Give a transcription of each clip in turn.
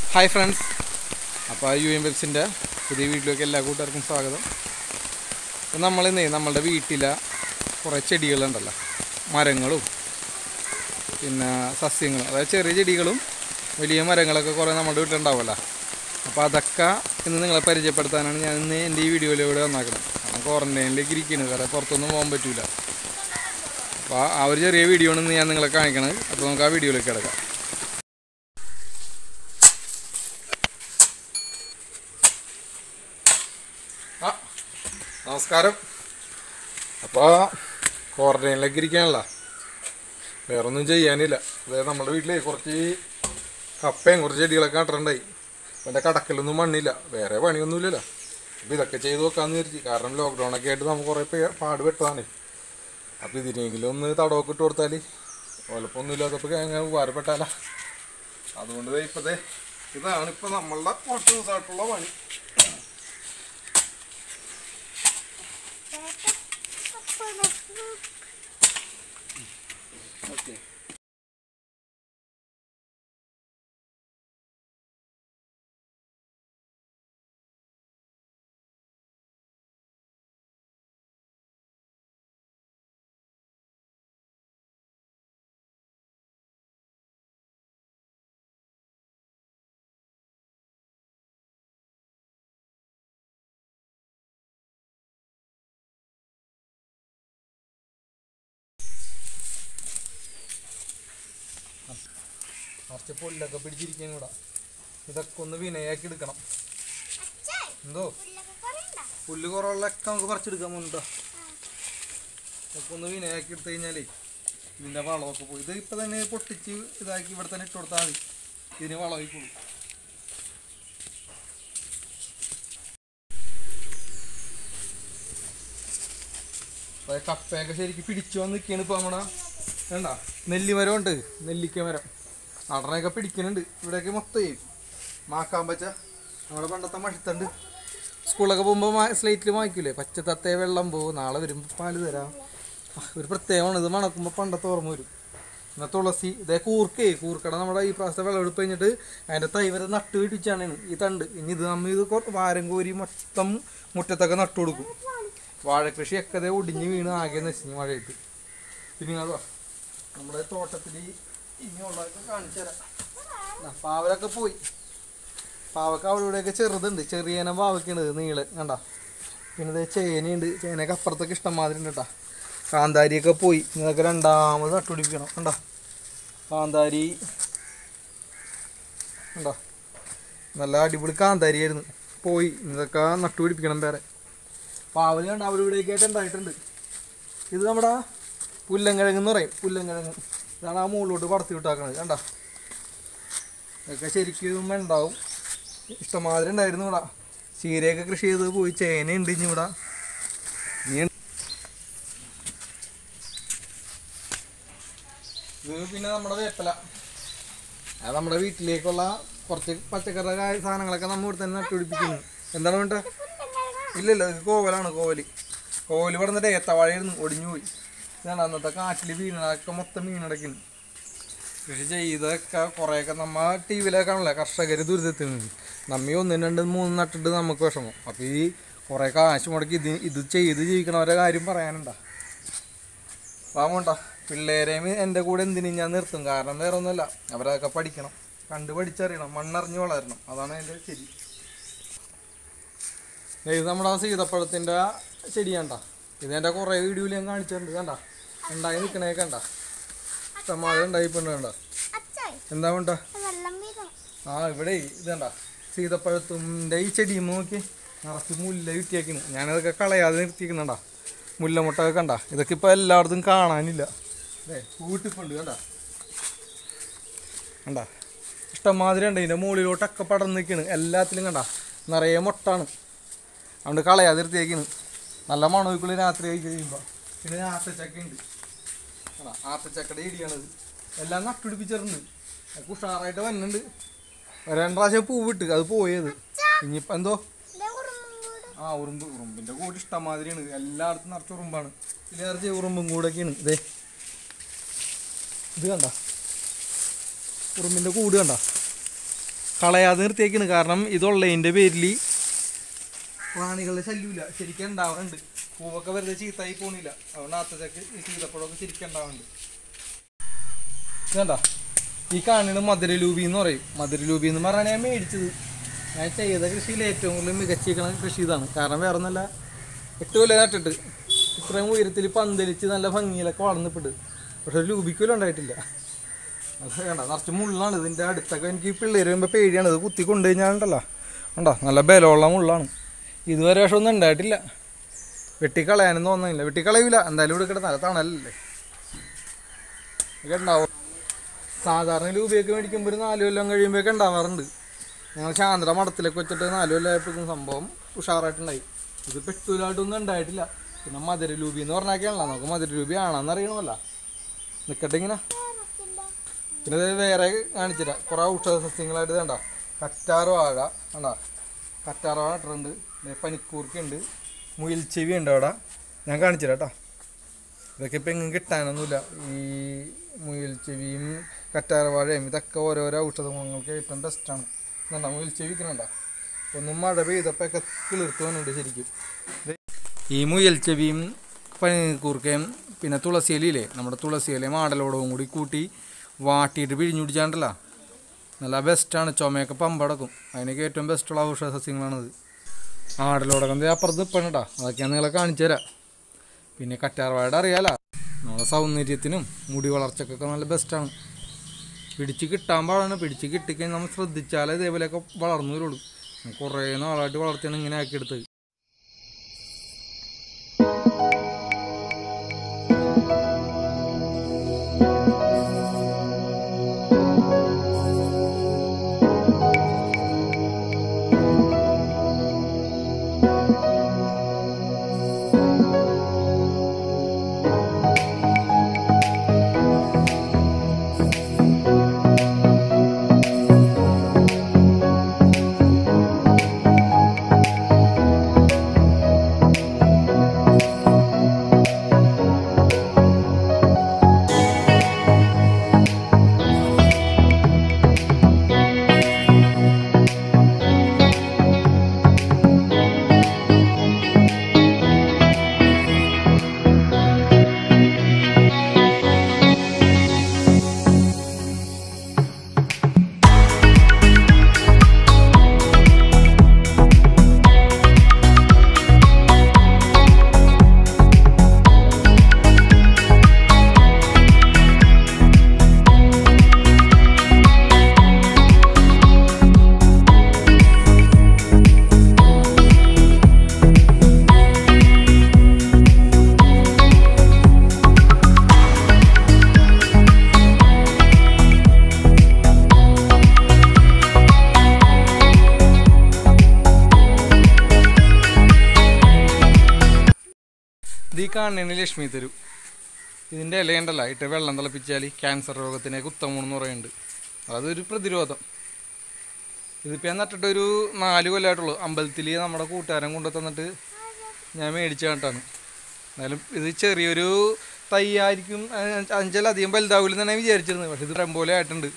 Hi friends അപ്പോൾ U M വെബ്സിൻ്റെ പുതിയ വീട്ടിലേക്ക് എല്ലാ കൂട്ടുകാർക്കും സ്വാഗതം അപ്പോൾ നമ്മളിന്നേ നമ്മളുടെ വീട്ടിലെ കുറേ ചെടികളുണ്ടല്ലോ മരങ്ങളും പിന്നെ സസ്യങ്ങളും അതായത് ചെറിയ ചെടികളും വലിയ മരങ്ങളൊക്കെ കുറേ നമ്മുടെ വീട്ടിലുണ്ടാവുമല്ലോ അപ്പോൾ അതൊക്കെ ഇന്ന് നിങ്ങളെ പരിചയപ്പെടുത്താനാണ് ഞാൻ ഇന്ന് എൻ്റെ ഈ വീഡിയോയിലൂടെ വന്നാക്കണം കാരണം ക്വാറൻറ്റൈനിലേക്ക് ഇരിക്കുന്നത് വേറെ പുറത്തൊന്നും പോകാൻ പറ്റില്ല അപ്പോൾ ആ ഒരു ചെറിയ വീഡിയോ ആണ് ഇന്ന് ഞാൻ നിങ്ങളെ കാണിക്കണത് അപ്പോൾ നമുക്ക് ആ വീഡിയോയിലേക്ക് കിടക്കാം ആ നമസ്കാരം അപ്പോൾ ക്വാറന്റൈനിലേക്ക് ഇരിക്കാനല്ല വേറൊന്നും ചെയ്യാനില്ല അതായത് നമ്മുടെ വീട്ടിൽ കുറച്ച് കപ്പയും കുറച്ച് ചെടികളൊക്കെ നട്ടിട്ടുണ്ടായി എൻ്റെ കടക്കലൊന്നും മണ്ണില്ല വേറെ പണിയൊന്നുമില്ലല്ലോ അപ്പോൾ ഇതൊക്കെ ചെയ്ത് വെക്കാമെന്ന് വിചാരിച്ചു കാരണം ലോക്ക്ഡൗൺ ഒക്കെ ആയിട്ട് നമുക്ക് കുറേ പേ പാട് പെട്ടതാണ് അപ്പോൾ ഇതിനെങ്കിലും ഒന്ന് തടവൊക്കെ ഇട്ട് കൊടുത്താൽ കുഴപ്പമൊന്നും ഇല്ലാത്തപ്പോൾ അങ്ങനെ ഉപകാരപ്പെട്ടാല അതുകൊണ്ട് ദേ ഇപ്പോഴത്തെ ഇതാണ് ഇപ്പോൾ നമ്മളുടെ കുറച്ച് ദിവസമായിട്ടുള്ള പണി ഓക്കെ കുറച്ച് പുല്ലൊക്കെ പിടിച്ചിരിക്കുന്നു ഇവിടെ ഇതൊക്കെ ഒന്ന് വിനയാക്കി എടുക്കണം എന്തോ പുല്ല് കുറവുള്ളൊക്കെ നമുക്ക് പറിച്ചെടുക്കാൻ പോകുന്നുണ്ടോ ഇതൊക്കെ ഒന്ന് വിനയാക്കി എടുത്തു കഴിഞ്ഞാലേ ഇതിൻ്റെ വളമൊക്കെ പോയി ഇത് ഇപ്പം തന്നെ പൊട്ടിച്ച് ഇതാക്കി ഇവിടെ തന്നെ ഇട്ട് കൊടുത്താൽ മതി ഇതിന് വളമായിക്കോളും അപ്പൊ കപ്പയൊക്കെ ശരിക്കും പിടിച്ചു വന്ന് നിൽക്കുകയാണ് ഇപ്പോൾ നമ്മുടെ വേണ്ട നെല്ലിമരം ഉണ്ട് നെല്ലിക്ക മരം നടനൊക്കെ പിടിക്കുന്നുണ്ട് ഇവിടെയൊക്കെ മൊത്തം മാക്കാൻ പച്ച നമ്മുടെ പണ്ടത്തെ മഷിത്തണ്ട് സ്കൂളൊക്കെ പോകുമ്പോൾ സ്ലേറ്റിൽ വാങ്ങിക്കൂലേ പച്ച തത്തേ വെള്ളം പോകും നാളെ വരുമ്പോൾ പാല് തരാം ആ, ഒരു പ്രത്യേകമാണ് ഇത് മണക്കുമ്പോൾ പണ്ടത്തെ ഓർമ്മ വരും പിന്നെ തുളസി ഇതേ കൂർക്കേ കൂർക്കട നമ്മുടെ ഈ പ്രാവശ്യത്തെ വിളവെടുപ്പ് കഴിഞ്ഞിട്ട് അതിൻ്റെ തൈ വരെ നട്ട് പിടിച്ചാണ് ഈ തണ്ട് ഇനി ഇത് നമ്മൾ ഇത് കൊ- വാരം കോരി മൊത്തം മുറ്റത്തൊക്കെ നട്ടു കൊടുക്കും വാഴക്കൃഷിയൊക്കെ അതേ ഒടിഞ്ഞ് വീണ് ആകെ നശിഞ്ഞ് മഴയിട്ട് പിന്നെ അതോ നമ്മുടെ തോട്ടത്തിൽ ഇനിയുള്ളതൊക്കെ കാണിച്ചു തരാം ദാ പാവലൊക്കെ പോയി പാവക്ക അവിടെ ഇവിടെയൊക്കെ ചെറുതുണ്ട് ചെറിയനം പാവയ്ക്കുണ്ട് നീള് കണ്ട പിന്നെ ദേ ചേനയുണ്ട് ചേനയൊക്കെ അപ്പുറത്തൊക്കെ ഇഷ്ടംമാതിരി ഉണ്ട് കേട്ടോ കാന്താരിയൊക്കെ പോയി ഇതൊക്കെ രണ്ടാമത് നട്ടുപിടിപ്പിക്കണം കണ്ടോ കാന്താരി കണ്ടോ നല്ല അടിപൊളി കാന്താരിയായിരുന്നു പോയി ഇതൊക്കെ നട്ടുപിടിപ്പിക്കണം വേറെ പാവല് കണ്ട അവിടെ ഇവിടെയൊക്കെ ആയിട്ട് ഉണ്ടായിട്ടുണ്ട് ഇത് നമ്മുടെ പുല്ലങ്കിഴങ്ങ് എന്ന് പറയും പുല്ലങ്കിഴങ്ങ് ഇതാണ് ആ മുകളിലോട്ട് പടത്തി വിട്ടാക്കണത് കണ്ട ഇതൊക്കെ ശരിക്കും ഉണ്ടാവും ഇഷ്ടമാതിരി ഉണ്ടായിരുന്നു ഇവിടെ ചീരയൊക്കെ കൃഷി ചെയ്ത് പോയി ചേനയുണ്ട് ഇനി ഇവിടെ ഇനി ഇത് പിന്നെ നമ്മുടെ വേപ്പല അത് നമ്മുടെ വീട്ടിലേക്കുള്ള കുറച്ച് പച്ചക്കറി കായ- സാധനങ്ങളൊക്കെ നമ്മൾ ഇവിടെ തന്നെ നട്ടുപിടിപ്പിക്കുന്നു എന്താണ് വേണ്ട ഇല്ലല്ലോ ഇത് കോവലാണ് കോവല് കോവല് പറഞ്ഞിട്ട് ഏത്തവാഴയായിരുന്നു ഒടിഞ്ഞു പോയി ഇതാണ് അന്നത്തെ കാറ്റിൽ വീണതൊക്കെ മൊത്തം വീണടക്കുന്നു കൃഷി ചെയ്തൊക്കെ കുറേയൊക്കെ നമ്മ ടി വിയിലൊക്കെ കാണല്ലേ കർഷകർ ദുരിതത്തിൽ നിന്ന് നമ്മി ഒന്നും രണ്ടും മൂന്നും നട്ടിട്ട് നമുക്ക് വിഷമം അപ്പോൾ ഈ കുറേ കാശ് മുടക്കി ഇത് ഇത് ചെയ്ത് ജീവിക്കണവരെ കാര്യം പറയാനുണ്ടാ പാവണ്ട പിള്ളേരെയും എൻ്റെ കൂടെ എന്തിനും ഞാൻ നിർത്തും കാരണം വേറെ ഒന്നുമല്ല അവരതൊക്കെ പഠിക്കണം കണ്ട് പഠിച്ചറിയണം മണ്ണറിഞ്ഞ് വളരണം അതാണ് എൻ്റെ ശരി ദേ ഇത് നമ്മുടെ ആ സീതപ്പഴത്തിൻ്റെ ചെടിയാണ്ട ഇതെൻ്റെ കുറേ വീഡിയോയിൽ ഞാൻ കാണിച്ചിട്ടുണ്ട് കണ്ട ഉണ്ടായി നിൽക്കണേ കണ്ട ഇഷ്ടംമാതിരി ഉണ്ടായിപ്പുണ്ട് കണ്ട എന്താ വേണ്ട വെള്ളം വീഴണം ആ ഇവിടെ ഇത് കണ്ട സീതപ്പഴത്തിൻ്റെ ഈ ചെടിയും നോക്കി നിറച്ച് മുല്ല കിട്ടിയേക്കുന്നു ഞാനതൊക്കെ കളയാതെ നിർത്തിക്കുന്നുണ്ടാ മുല്ലമുട്ടൊക്കെ കണ്ട ഇതൊക്കെ ഇപ്പോൾ എല്ലായിടത്തും കാണാനില്ല അതെ വീട്ടിപ്പുണ്ട് കണ്ട കണ്ട ഇഷ്ടംമാതിരി ഉണ്ട് ഇതിൻ്റെ മുകളിലോട്ടൊക്കെ പടർന്ന് നിൽക്കണ് എല്ലാത്തിലും കണ്ട നിറയെ മുട്ടാണ് അതുകൊണ്ട് കളയാതെ നിർത്തിയേക്കുന്നു നല്ല മണവിക്കുള്ളി രാത്രി ആയി കഴിയുമ്പോൾ പിന്നെ ആത്തച്ചക്ക ഉണ്ട് കണ്ടാ ആത്തച്ചക്കയുടെ ഇടിയാണിത് എല്ലാം നട്ടുപിടിപ്പിച്ചിട്ടുണ്ട് അതൊക്കെ ഉഷാറായിട്ട് വന്നുണ്ട് രണ്ട് പ്രാവശ്യം പൂവിട്ട് അത് പോയത് ഇനിയിപ്പോൾ എന്തോ ദേ ഉറുമ്പും കൂട്. ആ ഉറുമ്പ് ഉറുമ്പിൻ്റെ കൂട് ഇഷ്ടംമാതിരിയാണ് എല്ലായിടത്തും നിറച്ച് ഉറുമ്പാണ് ഇതിലേറെ ഉറുമ്പും കൂടൊക്കെയാണ് ഇതേ ഇത് കണ്ട ഉറുമ്പിൻ്റെ കൂട് കണ്ട കളയാതെ നിർത്തിയേക്കാണ് കാരണം ഇതുള്ളതിൻ്റെ പേരിൽ പ്രാണികളുടെ ശല്യമില്ല ശരിക്കും ഉണ്ടാവാറുണ്ട് പൂവൊക്കെ വെറുതെ ചീത്തായി പോണില്ല അതുകൊണ്ട് ആത്തച്ചക്ക് ഈ ചീതപ്പഴമൊക്കെ ശരിക്കും ഉണ്ടാവുന്നുണ്ട് ഇതണ്ട ഈ കാണുന്നത് മധുരലൂബി എന്ന് പറയും മധുരലൂബി എന്ന് പറഞ്ഞാൽ ഞാൻ മേടിച്ചത് ഞാൻ ചെയ്ത കൃഷിയിൽ ഏറ്റവും കൂടുതൽ മികച്ചിരിക്കണ കൃഷി ഇതാണ് കാരണം വേറെ ഒന്നല്ല എട്ട് കൊല്ലം നട്ടിട്ട് ഇത്രയും ഉയരത്തിൽ പന്തലിച്ച് നല്ല ഭംഗിയിലൊക്കെ വളർന്നിപ്പിട്ട് പക്ഷെ ഒരു ലൂബിക്കലും ഉണ്ടായിട്ടില്ല അത് വേണ്ട നിറച്ച് മുള്ളാണ് ഇതിൻ്റെ അടുത്തൊക്കെ എനിക്ക് പിള്ളേർ വരുമ്പോൾ പേടിയാണ് ഇത് കുത്തി കൊണ്ടു കഴിഞ്ഞാലുണ്ടല്ലോ ഉണ്ടോ നല്ല ബലമുള്ള മുള്ളാണ് ഇതുവരെ പക്ഷെ ഒന്നും ഉണ്ടായിട്ടില്ല വെട്ടിക്കളയാനും തോന്നുന്നില്ല വെട്ടിക്കളയൂല എന്തായാലും ഇവിടെ കിടന്ന നല്ല തണലല്ലേ ഇതൊക്കെ ഉണ്ടാവും സാധാരണ രൂപയൊക്കെ മേടിക്കുമ്പോൾ ഒരു നാല് കൊല്ലം കഴിയുമ്പോഴൊക്കെ ഉണ്ടാവാറുണ്ട് ഞങ്ങൾ ശാന്ത മഠത്തിലൊക്കെ വെച്ചിട്ട് നാല് കൊല്ലമായപ്പോഴേക്കും സംഭവം ഉഷാറായിട്ടുണ്ടായി ഇത് പെട്ടൂലായിട്ടൊന്നും ഉണ്ടായിട്ടില്ല പിന്നെ മധുരലൂബി എന്ന് പറഞ്ഞാൽ നമുക്ക് മധുരലൂബി ആണെന്ന് അറിയണമല്ല നിൽക്കട്ടെ ഇങ്ങനെ പിന്നെ ഇത് വേറെ കാണിച്ചില്ല കുറേ ഔഷധ സസ്യങ്ങളായിട്ട് വേണ്ട കറ്റാർ വാഴ വേണ്ട കറ്റാർ വാഴ ഇട്ടിട്ടുണ്ട് ദേ പനിക്കൂർക്കുണ്ട് മുയൽച്ചെവി ഉണ്ട് അവിടെ ഞാൻ കാണിച്ചുതരാം കേട്ടോ ഇതൊക്കെ ഇപ്പം എങ്ങും കിട്ടാനൊന്നുമില്ല ഈ മുയൽച്ചെവിയും കറ്റാർ വാഴയും ഇതൊക്കെ ഓരോരോ ഔഷധ ഗുണങ്ങൾക്ക് ഏറ്റവും ബെസ്റ്റാണ് എന്താ മുയൽച്ചെവി ഇരിക്കണണ്ട ഒന്നും മഴ പെയ്തപ്പോൾ ഒക്കെ കിളിർത്ത് വന്നിട്ടുണ്ട് ശരിക്കും ദേ ഈ മുയൽച്ചെവിയും പനിക്കൂർക്കയും പിന്നെ തുളസിയിലയില്ലേ നമ്മുടെ തുളസിയിലയും ആടലോടവും കൂടി കൂട്ടി വാട്ടിയിട്ട് പിഴിഞ്ഞു പിടിച്ചാണ്ടല്ലോ നല്ല ബെസ്റ്റാണ് ചുമയൊക്കെ പമ്പടക്കും അതിനൊക്കെ ഏറ്റവും ബെസ്റ്റുള്ള ഔഷധ സസ്യങ്ങളാണിത് ആടലോടകം ദേ അപ്പുറത്ത് നിൽപ്പണട്ടാ അതൊക്കെ ഞാൻ നിങ്ങളെ കാണിച്ചു തരാം പിന്നെ കറ്റാർവാഴ അറിയാലോ നമ്മളെ സൗന്ദര്യത്തിനും മുടി വളർച്ചക്കൊക്കെ നല്ല ബെസ്റ്റാണ് പിടിച്ച് കിട്ടാൻ പാടാണ് പിടിച്ച് കിട്ടിക്കഴിഞ്ഞാൽ നമ്മൾ ശ്രദ്ധിച്ചാലേ ഇതേപോലെയൊക്കെ വളർന്നു വരുള്ളൂ ഞാൻ കുറേ നാളായിട്ട് വളർത്തിയാണ് ഇങ്ങനെ ആക്കിയെടുത്തത് ഇത് ഈ കാണുന്നതാണ് ലക്ഷ്മി തരു ഇതിൻ്റെ ഇലയുണ്ടല്ല ഇട്ട് വെള്ളം തിളപ്പിച്ചാൽ ക്യാൻസർ രോഗത്തിനൊക്കെ ഉത്തമമെന്ന് പറയുന്നുണ്ട് അതൊരു പ്രതിരോധം ഇതിപ്പോൾ ഞാൻ നട്ടിട്ട് ഒരു നാല് കൊല്ലമായിട്ടുള്ളൂ അമ്പലത്തിൽ നമ്മുടെ കൂട്ടുകാരൻ കൊണ്ടു തന്നിട്ട് ഞാൻ മേടിച്ച കേട്ടാണ് എന്നാലും ഇത് ചെറിയൊരു തൈയായിരിക്കും അഞ്ചലധികം വലുതാവില്ലെന്നാണ് ഞാൻ വിചാരിച്ചിരുന്നത് പക്ഷെ ഇത് ഇഷ്ടം പോലെ ആയിട്ടുണ്ട്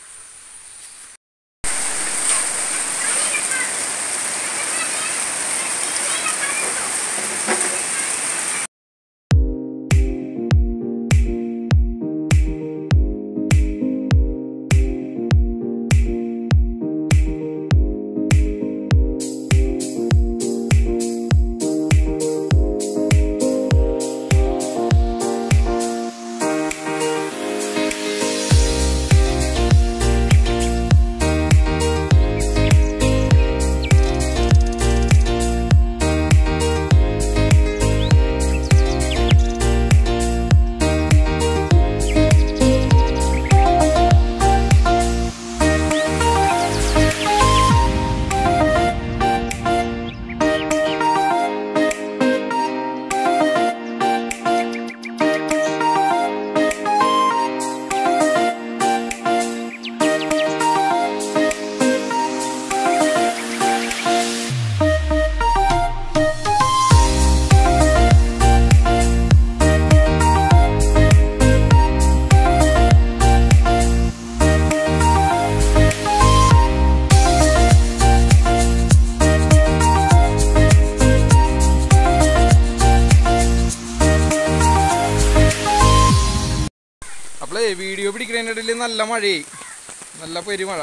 വീഡിയോ പിടിക്കുന്നതിൻ്റെ ഇടയിൽ നല്ല മഴയായി നല്ല പെരുമഴ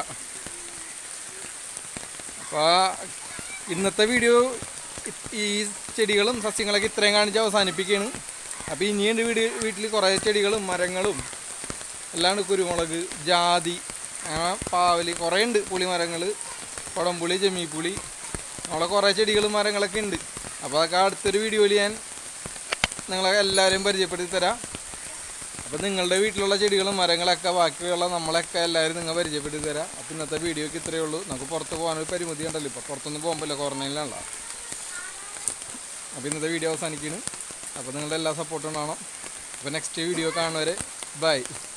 അപ്പോൾ ഇന്നത്തെ വീഡിയോ ഈ ചെടികളും സസ്യങ്ങളൊക്കെ ഇത്രയും കാണിച്ച് അവസാനിപ്പിക്കുകയാണ് അപ്പോൾ ഇനിയുണ്ട് വീട് വീട്ടിൽ കുറേ ചെടികളും മരങ്ങളും എല്ലാം ഉണ്ട് കുരുമുളക് ജാതി അങ്ങനെ പാവല് കുറേ ഉണ്ട് പുളിമരങ്ങൾ കുടംപുളി ജമീപ്പുളി നമ്മളെ കുറേ ചെടികളും മരങ്ങളൊക്കെ ഉണ്ട് അപ്പോൾ അതൊക്കെ അടുത്തൊരു വീഡിയോയിൽ ഞാൻ നിങ്ങളെ എല്ലാവരെയും പരിചയപ്പെടുത്തി തരാം അപ്പോൾ നിങ്ങളുടെ വീട്ടിലുള്ള ചെടികളും മരങ്ങളൊക്കെ ബാക്കിയുള്ള നമ്മളൊക്കെ എല്ലാവരും നിങ്ങൾ പരിചയപ്പെടുത്തി തരാം അപ്പോൾ ഇന്നത്തെ വീഡിയോക്ക് ഇത്രയേ ഉള്ളൂ നമുക്ക് പുറത്ത് പോകാനൊരു പരിമിതി ഉണ്ടല്ലോ ഇപ്പോൾ പുറത്തൊന്നും പോകുമ്പോൾ ക്വാറന്റൈനിലാണല്ലോ അപ്പോൾ ഇന്നത്തെ വീഡിയോ അവസാനിക്കുന്നു അപ്പോൾ നിങ്ങളുടെ എല്ലാ സപ്പോർട്ടും ഉണ്ടാവണം അപ്പോൾ നെക്സ്റ്റ് വീഡിയോ കാണുന്നവരെ ബൈ